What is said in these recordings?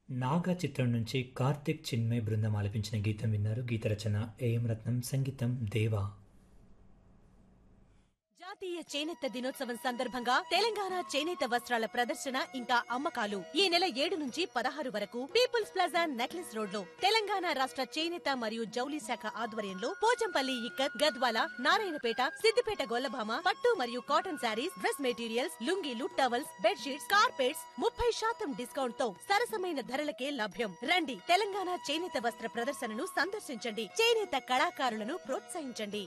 నాగా చిత్రం నుంచి కార్తిక్ చిన్మయ్ బృందం ఆలపించిన గీతం విన్నారు గీత రచన ఏఎం రత్నం సంగీతం దేవా జాతీయ చేనేత దినోత్సవం సందర్భంగా తెలంగాణ చేనేత వస్త్రాల ప్రదర్శన ఇంకా అమ్మకాలు ఈ నెల ఏడు నుంచి పదహారు వరకు పీపుల్స్ ప్లాజా నెక్లెస్ రోడ్ లో తెలంగాణ రాష్ట్ర చేనేత మరియు జౌలి శాఖ ఆధ్వర్యంలో పోచంపల్లి ఇక్కత్ గద్వాల నారాయణపేట సిద్దిపేట గొల్లభామ పట్టు మరియు కాటన్ శారీస్ డ్రెస్ మెటీరియల్స్ లుంగీలు టవల్స్ బెడ్షీట్స్ కార్పెట్స్ ముప్పై శాతం డిస్కౌంట్ తో సరసమైన ధరలకే లభ్యం రండి తెలంగాణ చేనేత వస్త్ర ప్రదర్శనను సందర్శించండి చేనేత కళాకారులను ప్రోత్సహించండి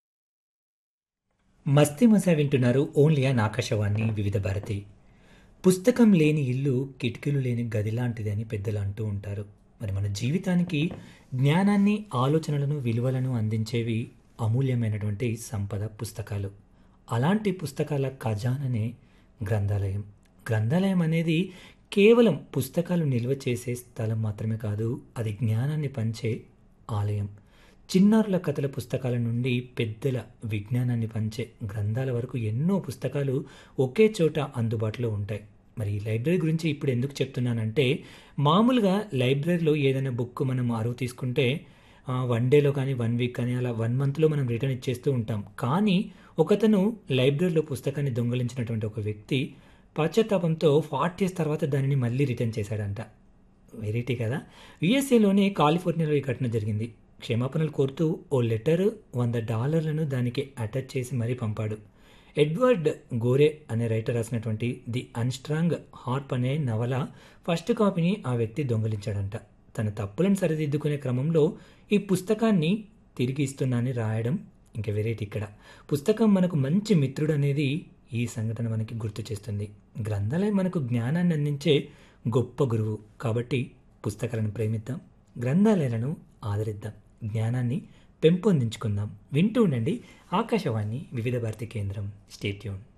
మస్తి మసా వింటున్నారు ఓన్లీ ఆన్ ఆకాశవాణి వివిధ భారతి పుస్తకం లేని ఇల్లు కిటికీలు లేని గది లాంటిది అని పెద్దలు అంటూ ఉంటారు మరి మన జీవితానికి జ్ఞానాన్ని ఆలోచనలను విలువలను అందించేవి అమూల్యమైనటువంటి సంపద పుస్తకాలు అలాంటి పుస్తకాల ఖజాననే గ్రంథాలయం గ్రంథాలయం అనేది కేవలం పుస్తకాలు నిల్వ చేసే స్థలం మాత్రమే కాదు అది జ్ఞానాన్ని పంచే ఆలయం చిన్నారుల కథల పుస్తకాల నుండి పెద్దల విజ్ఞానాన్ని పంచే గ్రంథాల వరకు ఎన్నో పుస్తకాలు ఒకే చోట అందుబాటులో ఉంటాయి మరి ఈ లైబ్రరీ గురించి ఇప్పుడు ఎందుకు చెప్తున్నానంటే మామూలుగా లైబ్రరీలో ఏదైనా బుక్ మనం అరువు తీసుకుంటే వన్ డేలో కానీ వన్ వీక్ కానీ అలా వన్ మంత్లో మనం రిటర్న్ ఇచ్చేస్తూ ఉంటాం కానీ ఒకతను లైబ్రరీలో పుస్తకాన్ని దొంగలించినటువంటి ఒక వ్యక్తి పశ్చాత్తాపంతో ఫార్టీ ఇయర్స్ తర్వాత దానిని మళ్ళీ రిటర్న్ చేశాడంట వెరైటీ కదా యుఎస్ఏలోనే కాలిఫోర్నియాలో ఈ ఘటన జరిగింది క్షమాపణలు కోరుతూ ఓ లెటర్ వంద డాలర్లను దానికి అటాచ్ చేసి మరీ పంపాడు ఎడ్వర్డ్ గోరే అనే రైటర్ రాసినటువంటి ది అన్స్ట్రాంగ్ హార్ప్ అనే నవల ఫస్ట్ కాపీని ఆ వ్యక్తి దొంగలించాడంట తన తప్పులను సరిదిద్దుకునే క్రమంలో ఈ పుస్తకాన్ని తిరిగి ఇస్తున్నానని రాయడం ఇంకా వెరైటీ ఇక్కడ పుస్తకం మనకు మంచి మిత్రుడు అనేది ఈ సంఘటన మనకి గుర్తు చేస్తుంది గ్రంథాలయం మనకు జ్ఞానాన్ని అందించే గొప్ప గురువు కాబట్టి పుస్తకాలను ప్రేమిద్దాం గ్రంథాలయాలను ఆదరిద్దాం జ్ఞానాన్ని పెంపొందించుకుందాం వింటూ ఉండండి ఆకాశవాణి వివిధ భారతి కేంద్రం స్టేట్యూన్